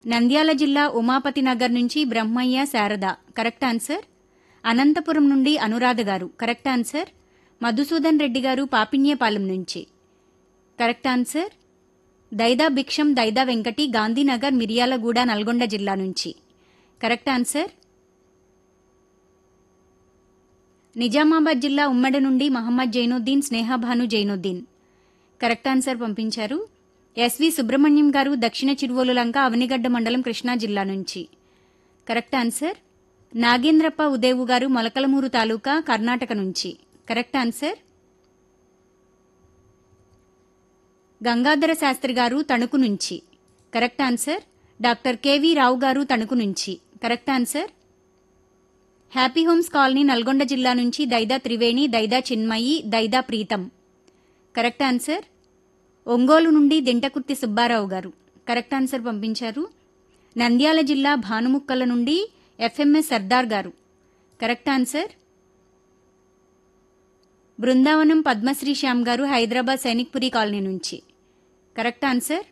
నంద్యాల జిల్లా ఉమాపతి నగర్ నుంచి Brahmayya Sharada correct answer Anantapuram నుండి అనురాధ గారు కరెక్ట్ ఆన్సర్ మధుసూదన్ రెడ్డి గారు పాపిన్యపాలెం నుంచి కరెక్ట్ ఆన్సర్ దైదా భిక్షం దైదా వెంకటి గాంధీనగర్ మిర్యాలగూడ నల్గొండ జిల్లా నుంచి కరెక్ట్ ఆన్సర్ నిజామాబాద్ జిల్లా ఉమ్మడి నుండి మహమ్మద్ జైనుద్దీన్ స్నేహభాను జైనుద్దీన్ కరెక్ట్ ఆన్సర్ పంపించారు ఎస్వి సుబ్రహ్మణ్యం గారు దక్షిణ చిరువోలు లంక అవనిగడ్డ మండలం కృష్ణా జిల్లా నుంచి కరెక్ట్ ఆన్సర్ నాగేంద్రప్ప ఉదేవు గారు మొలకలమూరు తాలూకా కర్ణాటక నుంచి కరెక్ట్ ఆన్సర్ గంగాధర శాస్త్రి గారు తణుకు నుంచి correct answer doctor K V Rao garu Tanuku నుంచి correct answer happy homes colony Nalgonda జిల్లా నుంచి దైదా త్రివేణి దైదా చిన్మయి దైదా ప్రీతం కరెక్ట్ ఆన్సర్ ఒంగోలు నుండి దింటకుర్తి సుబ్బారావు గారు కరెక్ట్ ఆన్సర్ పంపించారు నంద్యాల జిల్లా భానుముక్కల నుండి F M S Sardar garu correct answer Brindavanam Padmasri Shyam garu Hyderabad Sainikpuri colony నుంచి correct answer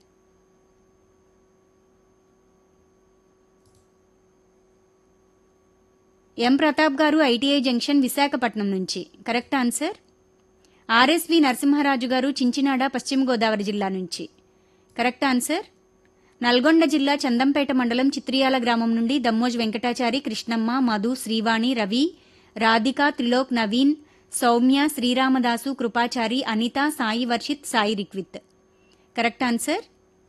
M Pratap garu ITI junction Visakhapatnam నుంచి కరెక్ట్ ఆన్సర్ ఆర్ఎస్వి నరసింహరాజు గారు చించినాడ పశ్చిమ గోదావరి జిల్లా నుంచి కరెక్ట్ ఆన్సర్ నల్గొండ జిల్లా చందంపేట మండలం చిత్రియాల గ్రామం నుండి దమ్మోజ్ వెంకటాచారి కృష్ణమ్మ మధు శ్రీవాణి రవి రాధిక త్రిలోక్ నవీన్ సౌమ్య శ్రీరామదాసు కృపాచారి అనిత సాయి వర్షిత్ సాయి రిక్విత్ కరెక్ట్ ఆన్సర్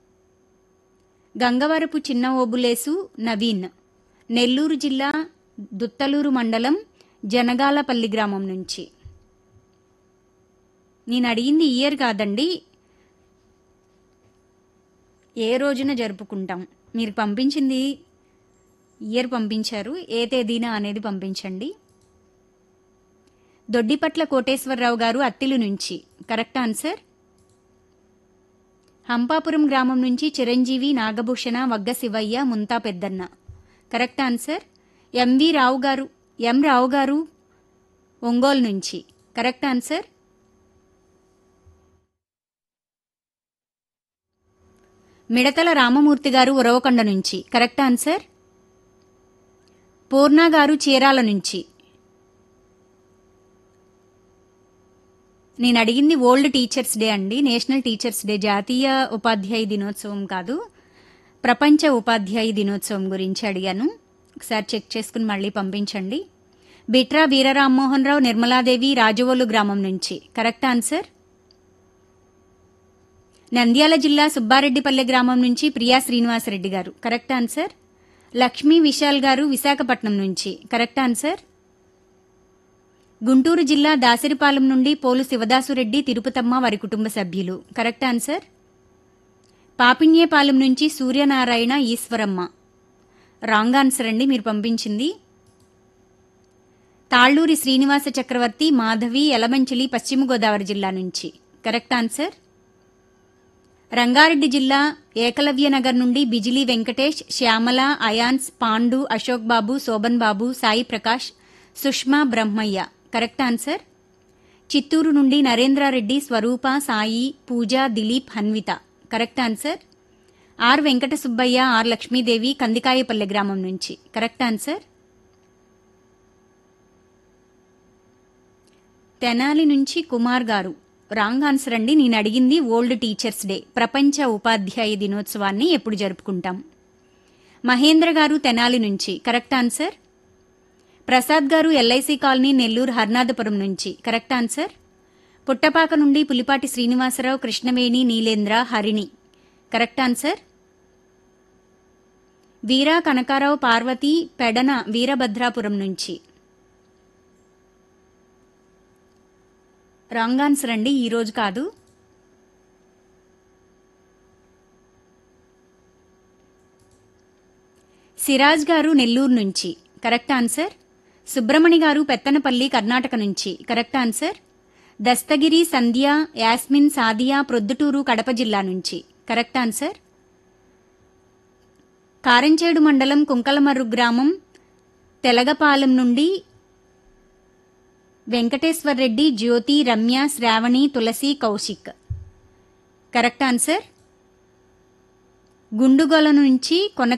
గంగవరపు చిన్న ఓబులేసు నవీన్ నెల్లూరు జిల్లా దుత్తలూరు మండలం జనగాలపల్లి గ్రామం నుంచి నేను అడిగింది ఇయర్ కాదండి ఏ రోజున జరుపుకుంటాం మీరు పంపించింది ఇయర్ పంపించారు ఏ తేదీన అనేది పంపించండి దొడ్డిపట్ల కోటేశ్వరరావు గారు అత్తిలి నుంచి కరెక్ట్ ఆన్సర్ హంపాపురం గ్రామం నుంచి చిరంజీవి నాగభూషణ వగ్గ శివయ్య ముంతా పెద్దన్న కరెక్ట్ ఆన్సర్ ఎంవి రావు గారు ఎం రావు గారు ఒంగోలు నుంచి కరెక్ట్ ఆన్సర్ మిడతల రామమూర్తి గారు ఉరవకొండ నుంచి కరెక్ట్ ఆన్సర్ పూర్ణ గారు చీరాల నుంచి నేను అడిగింది ఓల్డ్ టీచర్స్ డే అండి నేషనల్ టీచర్స్ డే జాతీయ ఉపాధ్యాయ దినోత్సవం కాదు ప్రపంచ ఉపాధ్యాయ దినోత్సవం గురించి అడిగాను ఒకసారి చెక్ చేసుకుని మళ్ళీ పంపించండి బిట్రా వీరరామ్మోహన్ రావు నిర్మలాదేవి రాజవోలు గ్రామం నుంచి కరెక్ట్ ఆన్సర్ నంద్యాల జిల్లా సుబ్బారెడ్డిపల్లె గ్రామం నుంచి ప్రియా శ్రీనివాసరెడ్డి గారు కరెక్ట్ ఆన్సర్ లక్ష్మీ విశాల్ గారు విశాఖపట్నం నుంచి కరెక్ట్ ఆన్సర్ గుంటూరు జిల్లా దాసరిపాలెం నుండి పోలు శివదాసురెడ్డి తిరుపతమ్మ వారి కుటుంబ సభ్యులు కరెక్ట్ ఆన్సర్ పాపిన్యేపాలెం నుంచి సూర్యనారాయణ ఈశ్వరమ్మ రాంగ్ ఆన్సర్ అండి మీరు పంపించింది తాళ్లూరి శ్రీనివాస చక్రవర్తి మాధవి ఎలమంచిలి పశ్చిమ గోదావరి జిల్లా నుంచి కరెక్ట్ ఆన్సర్ రంగారెడ్డి జిల్లా ఏకలవ్య నగర్ నుండి బిజిలీ వెంకటేష్ శ్యామల అయాన్స్ పాండు అశోక్ బాబు శోభన్ బాబు సాయి ప్రకాష్ సుష్మా బ్రహ్మయ్య కరెక్ట్ ఆన్సర్ చిత్తూరు నుండి Narendra Reddy Swaroopa Sai Pooja Dilip Hanvitha correct answer R Venkata Subbaiah R Lakshmidevi Kandikayapalle గ్రామం నుంచి కరెక్ట్ ఆన్సర్ తెనాలి నుంచి కుమార్ గారు రాంగ్ ఆన్సర్ అండి నేను అడిగింది ఓల్డ్ టీచర్స్ డే ప్రపంచ ఉపాధ్యాయ దినోత్సవాన్ని ఎప్పుడు జరుపుకుంటాం మహేంద్ర గారు తెనాలి నుంచి కరెక్ట్ ఆన్సర్ ప్రసాద్ గారు ఎల్ఐసి కాలనీ నెల్లూరు హర్నాథపురం నుంచి కరెక్ట్ ఆన్సర్ పుట్టపాక నుండి పులిపాటి శ్రీనివాసరావు కృష్ణవేణి నీలేంద్ర హరిణి కరెక్ట్ ఆన్సర్ వీరా కనకారావు పార్వతి పెడన వీరభద్రాపురం నుంచి రాంగ్ ఆన్సర్ అండి ఈరోజు కాదు సిరాజ్ గారు నెల్లూరు నుంచి కరెక్ట్ ఆన్సర్ సుబ్రమణి గారు పెత్తనపల్లి కర్ణాటక నుంచి కరెక్ట్ ఆన్సర్ దస్తగిరి సంధ్య యాస్మిన్ సాదియా ప్రొద్దుటూరు కడప జిల్లా నుంచి కరెక్ట్ ఆన్సర్ కారంచేడు మండలం కుంకలమర్రు గ్రామం తెలగపాలెం నుండి వెంకటేశ్వర్ రెడ్డి జ్యోతి రమ్య శ్రావణి తులసి కౌశిక్ కరెక్ట్ ఆన్సర్ గుండుగొల నుంచి కొన